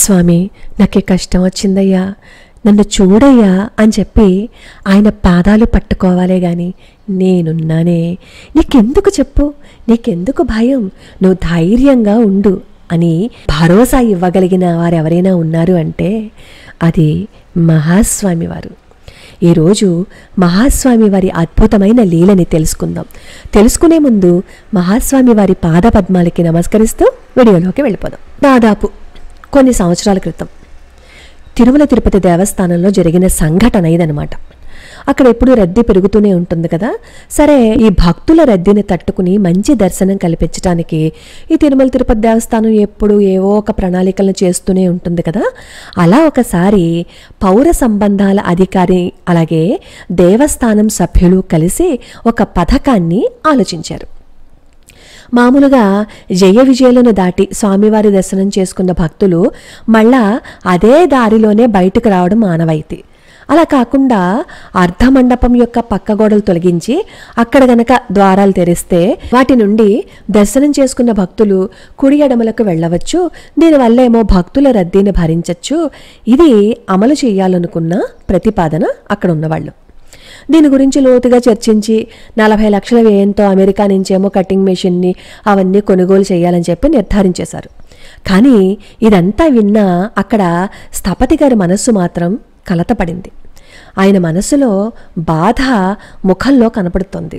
స్వామి నాకు ఈ కష్టం వచ్చిందయ్యా నన్ను చూడయ్యా అని చెప్పి ఆయన పాదాలు పట్టుకోవాలే గాని నేనున్నానే నీకెందుకు చెప్పు నీకెందుకు భయం నువ్వు ధైర్యంగా ఉండు అని భరోసా ఇవ్వగలిగిన వారెవరైనా ఉన్నారు అంటే అది మహాస్వామి వారు ఈరోజు మహాస్వామి వారి అద్భుతమైన లీలని తెలుసుకుందాం తెలుసుకునే ముందు మహాస్వామి వారి పాదపద్మాలకి నమస్కరిస్తూ వీడియోలోకి వెళ్ళిపోదాం దాదాపు కొన్ని సంవత్సరాల క్రితం తిరుమల తిరుపతి దేవస్థానంలో జరిగిన సంఘటన ఇదనమాట అక్కడ ఎప్పుడు రద్దీ పెరుగుతూనే ఉంటుంది కదా సరే ఈ భక్తుల రద్దీని తట్టుకుని మంచి దర్శనం కల్పించడానికి ఈ తిరుమల తిరుపతి దేవస్థానం ఎప్పుడు ఏవో ఒక ప్రణాళికలను చేస్తూనే ఉంటుంది కదా అలా ఒకసారి పౌర సంబంధాల అధికారి అలాగే దేవస్థానం సభ్యులు కలిసి ఒక పథకాన్ని ఆలోచించారు మామూలుగా జయ విజయలను దాటి స్వామివారి దర్శనం చేసుకున్న భక్తులు మళ్ళా అదే దారిలోనే బయటకు రావడం ఆనవాయితీ అలా కాకుండా అర్ధమండపం యొక్క పక్క గోడలు తొలగించి అక్కడ గనక ద్వారాలు తెరిస్తే వాటి నుండి దర్శనం చేసుకున్న భక్తులు కుడి ఎడమలకు వెళ్ళవచ్చు దీనివల్ల ఏమో భక్తుల రద్దీని భరించవచ్చు ఇది అమలు చేయాలనుకున్న ప్రతిపాదన అక్కడ ఉన్నవాళ్ళు దీని గురించి లోతుగా చర్చించి నలభై లక్షల వ్యయంతో అమెరికా నుంచేమో కటింగ్ మెషిన్ని అవన్నీ కొనుగోలు చేయాలని చెప్పి నిర్ధారించేశారు కానీ ఇదంతా విన్నా అక్కడ స్థపతి గారి మనస్సు మాత్రం కలతపడింది ఆయన మనస్సులో బాధ ముఖంలో కనపడుతోంది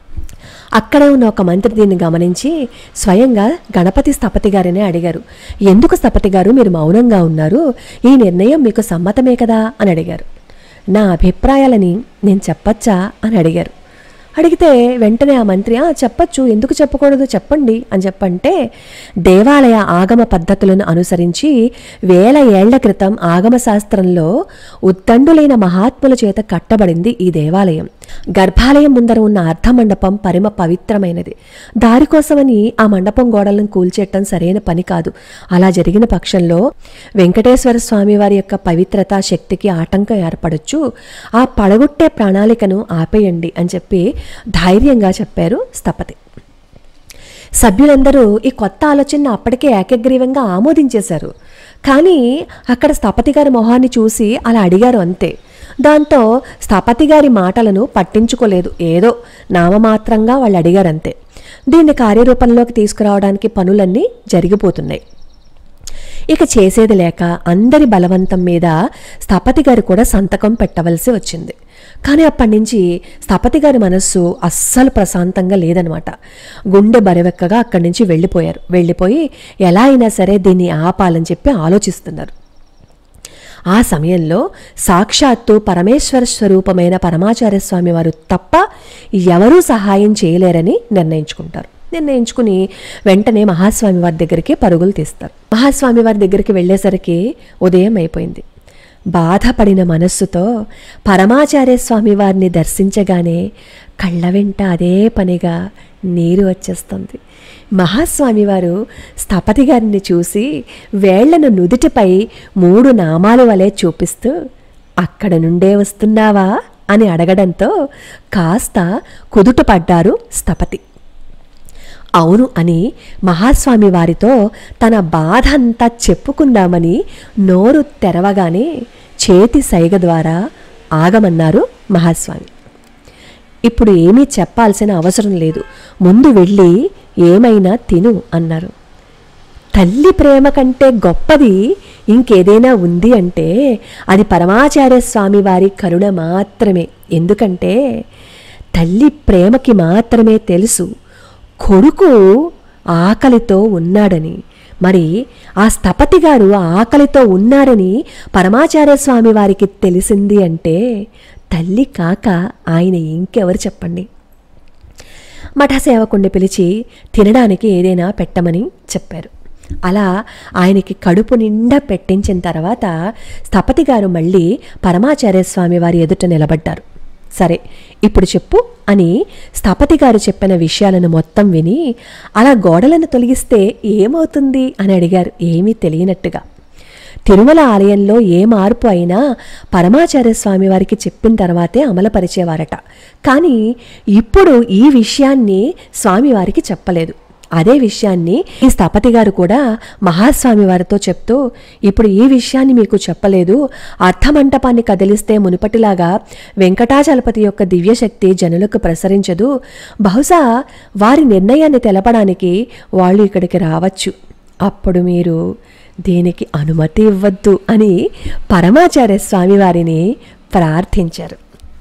అక్కడే ఉన్న ఒక మంత్రి దీన్ని గమనించి స్వయంగా గణపతి స్థపతి గారినే అడిగారు ఎందుకు స్థపతి గారు మీరు మౌనంగా ఉన్నారు ఈ నిర్ణయం మీకు సమ్మతమే కదా అని అడిగారు నా అభిప్రాయాలని నేను చెప్పచ్చా అని అడిగారు అడిగితే వెంటనే ఆ మంత్రి "ఆ, చెప్పచ్చు ఎందుకు చెప్పకూడదు చెప్పండి అని చెప్పంటే దేవాలయ ఆగమ పద్ధతులను అనుసరించి వేల ఏళ్ల క్రితం ఆగమ శాస్త్రంలో ఉత్తండులైన మహాత్ముల చేత కట్టబడింది ఈ దేవాలయం గర్భాలయం ముందర ఉన్న అర్ధమండపం పరిమ పవిత్రమైనది దారి కోసమని ఆ మండపం గోడలను కూల్చేయటం సరైన పని కాదు అలా జరిగిన పక్షంలో వెంకటేశ్వర స్వామి వారి యొక్క పవిత్రత శక్తికి ఆటంకం ఏర్పడొచ్చు ఆ పడగొట్టే ప్రణాళికను ఆపేయండి అని చెప్పి ధైర్యంగా చెప్పారు స్థపతి సభ్యులందరూ ఈ కొత్త ఆలోచనను అప్పటికే ఏకగ్రీవంగా ఆమోదించేశారు కానీ అక్కడ స్థపతి గారి మొహాన్ని చూసి అలా అడిగారు అంతే దాంతో స్థపతి గారి మాటలను పట్టించుకోలేదు ఏదో నామమాత్రంగా వాళ్ళు అడిగారు అంతే దీన్ని కార్యరూపంలోకి తీసుకురావడానికి పనులన్నీ జరిగిపోతున్నాయి ఇక చేసేది లేక అందరి బలవంతం మీద స్థపతి గారు కూడా సంతకం పెట్టవలసి వచ్చింది కానీ అప్పటి నుంచి స్థపతి గారి మనస్సు అస్సలు ప్రశాంతంగా లేదనమాట గుండె బరవెక్కగా అక్కడి నుంచి వెళ్ళిపోయారు వెళ్ళిపోయి ఎలా అయినా సరే దీన్ని ఆపాలని చెప్పి ఆలోచిస్తున్నారు ఆ సమయంలో సాక్షాత్తు పరమేశ్వర స్వరూపమైన పరమాచార్య స్వామి వారు తప్ప ఎవరూ సహాయం చేయలేరని నిర్ణయించుకుంటారు నిర్ణయించుకుని వెంటనే మహాస్వామి వారి దగ్గరికి పరుగులు తీస్తారు మహాస్వామి వారి దగ్గరికి వెళ్ళేసరికి ఉదయం అయిపోయింది బాధపడిన మనస్సుతో పరమాచార్య స్వామి వారిని దర్శించగానే కళ్ళ వెంట అదే పనిగా నీరు వచ్చేస్తుంది మహాస్వామి వారు స్థపతి గారిని చూసి వేళ్లను నుదుటిపై మూడు నామాల వలె చూపిస్తూ అక్కడ నుండే వస్తున్నావా అని అడగడంతో కాస్త కుదుట పడ్డారు స్థపతి అవును అని మహాస్వామి వారితో తన బాధ అంతా చెప్పుకుందామని నోరు తెరవగానే చేతి సైగ ద్వారా ఆగమన్నారు మహాస్వామి ఇప్పుడు ఏమీ చెప్పాల్సిన అవసరం లేదు ముందు వెళ్ళి ఏమైనా తిను అన్నారు తల్లి ప్రేమ కంటే గొప్పది ఇంకేదైనా ఉంది అంటే అది పరమాచార్య స్వామి వారి కరుణ మాత్రమే ఎందుకంటే తల్లి ప్రేమకి మాత్రమే తెలుసు కొడుకు ఆకలితో ఉన్నాడని మరి ఆ స్థపతి గారు ఆకలితో ఉన్నారని పరమాచార్య స్వామి వారికి తెలిసింది అంటే తల్లి కాక ఆయన ఇంకెవరు చెప్పండి మఠ సేవకుణ్ణి పిలిచి తినడానికి ఏదైనా పెట్టమని చెప్పారు అలా ఆయనకి కడుపు నిండా పెట్టించిన తర్వాత స్థపతి గారు మళ్ళీ పరమాచార్య స్వామి వారి ఎదుట నిలబడ్డారు సరే ఇప్పుడు చెప్పు అని స్థపతి గారు చెప్పిన విషయాలను మొత్తం విని అలా గోడలను తొలగిస్తే ఏమవుతుంది అని అడిగారు ఏమీ తెలియనట్టుగా తిరుమల ఆలయంలో ఏ మార్పు అయినా పరమాచార్య స్వామి వారికి చెప్పిన తర్వాతే అమలుపరిచేవారట కానీ ఇప్పుడు ఈ విషయాన్ని స్వామివారికి చెప్పలేదు అదే విషయాన్ని ఈ స్థపతి గారు కూడా మహాస్వామి వారితో చెప్తూ ఇప్పుడు ఈ విషయాన్ని మీకు చెప్పలేదు అర్థమంటపాన్ని కదిలిస్తే మునుపటిలాగా వెంకటాచలపతి యొక్క దివ్యశక్తి జనులకు ప్రసరించదు బహుశా వారి నిర్ణయాన్ని తెలపడానికి వాళ్ళు ఇక్కడికి రావచ్చు అప్పుడు మీరు దీనికి అనుమతి ఇవ్వద్దు అని పరమాచార్య స్వామి వారిని ప్రార్థించారు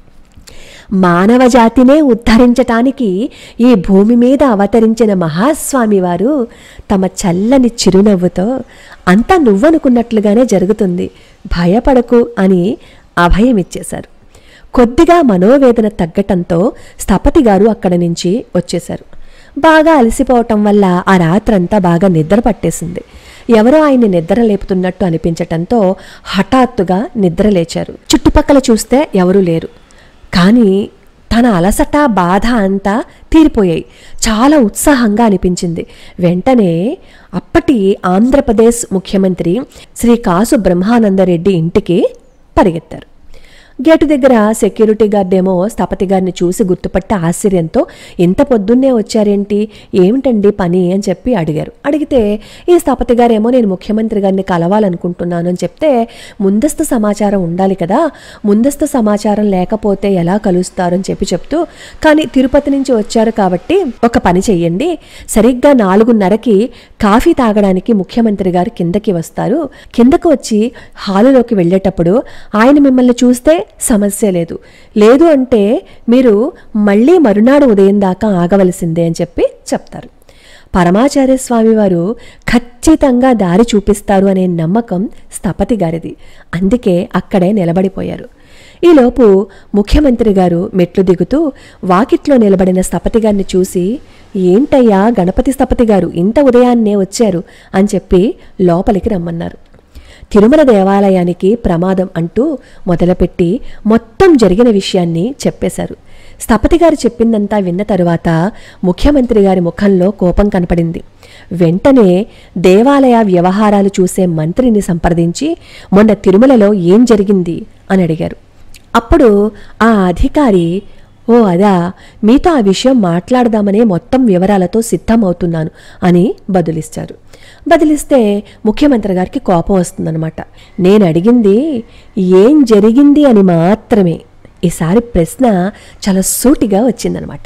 మానవ జాతినే ఉద్ధరించటానికి ఈ భూమి మీద అవతరించిన మహాస్వామి వారు తమ చల్లని చిరునవ్వుతో అంతా నువ్వనుకున్నట్లుగానే జరుగుతుంది భయపడకు అని అభయమిచ్చేశారు కొద్దిగా మనోవేదన తగ్గటంతో స్థపతి గారు అక్కడి నుంచి వచ్చేశారు బాగా అలసిపోవటం వల్ల ఆ రాత్రంతా బాగా నిద్ర పట్టేసింది ఎవరో ఆయన్ని నిద్ర లేపుతున్నట్టు అనిపించటంతో హఠాత్తుగా నిద్ర లేచారు చుట్టుపక్కల చూస్తే ఎవరూ లేరు కానీ తన అలసట బాధ అంతా తీరిపోయాయి చాలా ఉత్సాహంగా అనిపించింది వెంటనే అప్పటి ఆంధ్రప్రదేశ్ ముఖ్యమంత్రి శ్రీ కాసు బ్రహ్మానందరెడ్డి ఇంటికి పరిగెత్తారు గేటు దగ్గర సెక్యూరిటీ గార్డ్ ఏమో స్థపతి గారిని చూసి గుర్తుపట్టి ఆశ్చర్యంతో ఇంత పొద్దున్నే వచ్చారేంటి ఏమిటండి పని అని చెప్పి అడిగారు అడిగితే ఈ స్థపతి గారేమో నేను ముఖ్యమంత్రి గారిని కలవాలనుకుంటున్నాను అని చెప్తే ముందస్తు సమాచారం ఉండాలి కదా ముందస్తు సమాచారం లేకపోతే ఎలా కలుస్తారు అని చెప్పి చెప్తూ కానీ తిరుపతి నుంచి వచ్చారు కాబట్టి ఒక పని చెయ్యండి సరిగ్గా నాలుగున్నరకి కాఫీ తాగడానికి ముఖ్యమంత్రి గారు కిందకి వస్తారు కిందకు వచ్చి హాలులోకి వెళ్ళేటప్పుడు ఆయన మిమ్మల్ని చూస్తే సమస్య లేదు లేదు అంటే మీరు మళ్ళీ మరునాడు ఉదయం దాకా ఆగవలసిందే అని చెప్పి చెప్తారు పరమాచార్య స్వామి వారు ఖచ్చితంగా దారి చూపిస్తారు అనే నమ్మకం స్థపతి గారిది అందుకే అక్కడే నిలబడిపోయారు ఈలోపు ముఖ్యమంత్రి గారు మెట్లు దిగుతూ వాకిట్లో నిలబడిన స్థపతి గారిని చూసి ఏంటయ్యా గణపతి స్థపతి గారు ఇంత ఉదయాన్నే వచ్చారు అని చెప్పి లోపలికి రమ్మన్నారు తిరుమల దేవాలయానికి ప్రమాదం అంటూ మొదలుపెట్టి మొత్తం జరిగిన విషయాన్ని చెప్పేశారు స్థపతి గారు చెప్పిందంతా విన్న తరువాత ముఖ్యమంత్రి గారి ముఖంలో కోపం కనపడింది వెంటనే దేవాలయ వ్యవహారాలు చూసే మంత్రిని సంప్రదించి మొన్న తిరుమలలో ఏం జరిగింది అని అడిగారు అప్పుడు ఆ అధికారి ఓ అదా మీతో ఆ విషయం మాట్లాడదామనే మొత్తం వివరాలతో సిద్ధమవుతున్నాను అని బదులిస్తారు బదిలిస్తే ముఖ్యమంత్రి గారికి కోపం వస్తుందన్నమాట నేను అడిగింది ఏం జరిగింది అని మాత్రమే ఈసారి ప్రశ్న చాలా సూటిగా వచ్చిందనమాట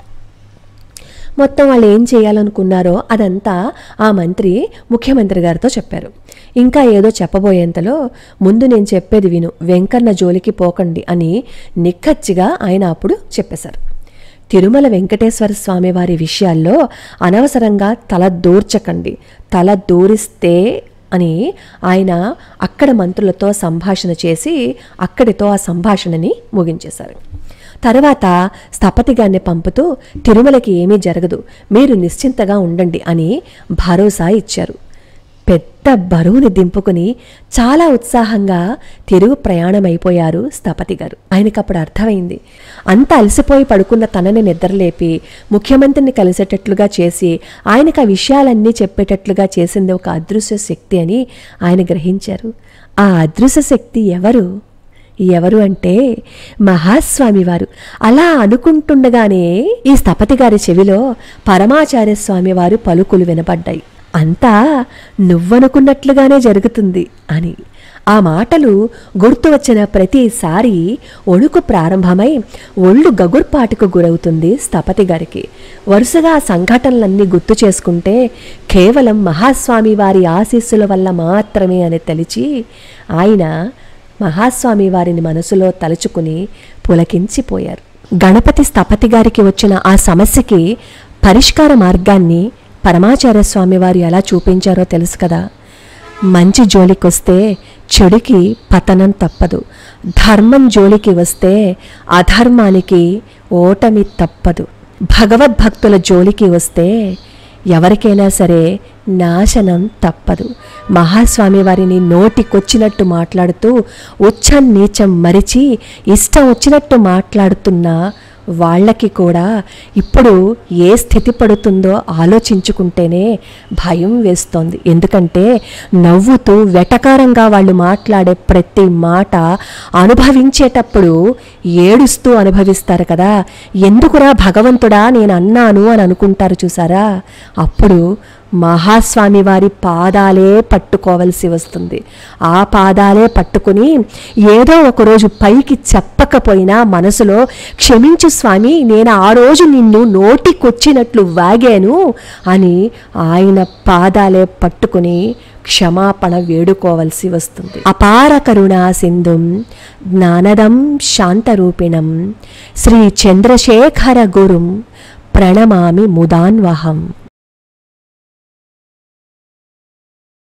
మొత్తం వాళ్ళు ఏం చేయాలనుకున్నారో అదంతా ఆ మంత్రి ముఖ్యమంత్రి గారితో చెప్పారు ఇంకా ఏదో చెప్పబోయేంతలో ముందు నేను చెప్పేది విను వెంకన్న జోలికి పోకండి అని నిక్కచ్చిగా ఆయన అప్పుడు చెప్పేశారు తిరుమల వెంకటేశ్వర స్వామి వారి విషయాల్లో అనవసరంగా తల దూర్చకండి తల దూరిస్తే అని ఆయన అక్కడ మంత్రులతో సంభాషణ చేసి అక్కడితో ఆ సంభాషణని ముగించేశారు తర్వాత స్థపతి గారిని పంపుతూ తిరుమలకి ఏమీ జరగదు మీరు నిశ్చింతగా ఉండండి అని భరోసా ఇచ్చారు పెద్ద బరువుని దింపుకుని చాలా ఉత్సాహంగా తిరుగు ప్రయాణమైపోయారు స్థపతి గారు ఆయనకప్పుడు అర్థమైంది అంత అలసిపోయి పడుకున్న తనని నిద్రలేపి ముఖ్యమంత్రిని కలిసేటట్లుగా చేసి ఆయనకు ఆ విషయాలన్నీ చెప్పేటట్లుగా చేసింది ఒక అదృశ్య శక్తి అని ఆయన గ్రహించారు ఆ అదృశ్య శక్తి ఎవరు ఎవరు అంటే మహాస్వామి వారు అలా అనుకుంటుండగానే ఈ స్థపతి గారి చెవిలో పరమాచార్య స్వామి వారు పలుకులు వినపడ్డాయి అంతా నువ్వనుకున్నట్లుగానే జరుగుతుంది అని ఆ మాటలు గుర్తు వచ్చిన ప్రతిసారి ఒణుకు ప్రారంభమై ఒళ్ళు గగుర్పాటుకు గురవుతుంది స్థపతి గారికి వరుసగా ఆ సంఘటనలన్నీ గుర్తు చేసుకుంటే కేవలం మహాస్వామి వారి ఆశీస్సుల వల్ల మాత్రమే అని తెలిచి ఆయన మహాస్వామి వారిని మనసులో తలుచుకుని పులకించిపోయారు గణపతి స్థపతి గారికి వచ్చిన ఆ సమస్యకి పరిష్కార మార్గాన్ని పరమాచార్య స్వామి వారు ఎలా చూపించారో తెలుసు కదా మంచి జోలికొస్తే చెడుకి పతనం తప్పదు ధర్మం జోలికి వస్తే అధర్మానికి ఓటమి తప్పదు భగవద్భక్తుల జోలికి వస్తే ఎవరికైనా సరే నాశనం తప్పదు మహాస్వామి వారిని నోటికొచ్చినట్టు మాట్లాడుతూ ఉచ్చం నీచం మరిచి ఇష్టం వచ్చినట్టు మాట్లాడుతున్న వాళ్ళకి కూడా ఇప్పుడు ఏ స్థితి పడుతుందో ఆలోచించుకుంటేనే భయం వేస్తోంది ఎందుకంటే నవ్వుతూ వెటకారంగా వాళ్ళు మాట్లాడే ప్రతి మాట అనుభవించేటప్పుడు ఏడుస్తూ అనుభవిస్తారు కదా ఎందుకురా భగవంతుడా నేను అన్నాను అని అనుకుంటారు చూసారా అప్పుడు మహాస్వామి వారి పాదాలే పట్టుకోవలసి వస్తుంది ఆ పాదాలే పట్టుకుని ఏదో ఒకరోజు పైకి చెప్పకపోయినా మనసులో క్షమించు స్వామి నేను ఆ రోజు నిన్ను నోటికొచ్చినట్లు వాగాను అని ఆయన పాదాలే పట్టుకుని క్షమాపణ వేడుకోవలసి వస్తుంది అపార కరుణా సింధుం జ్ఞానదం శాంతరూపిణం శ్రీ చంద్రశేఖర గురుం ప్రణమామి ముదాన్వహం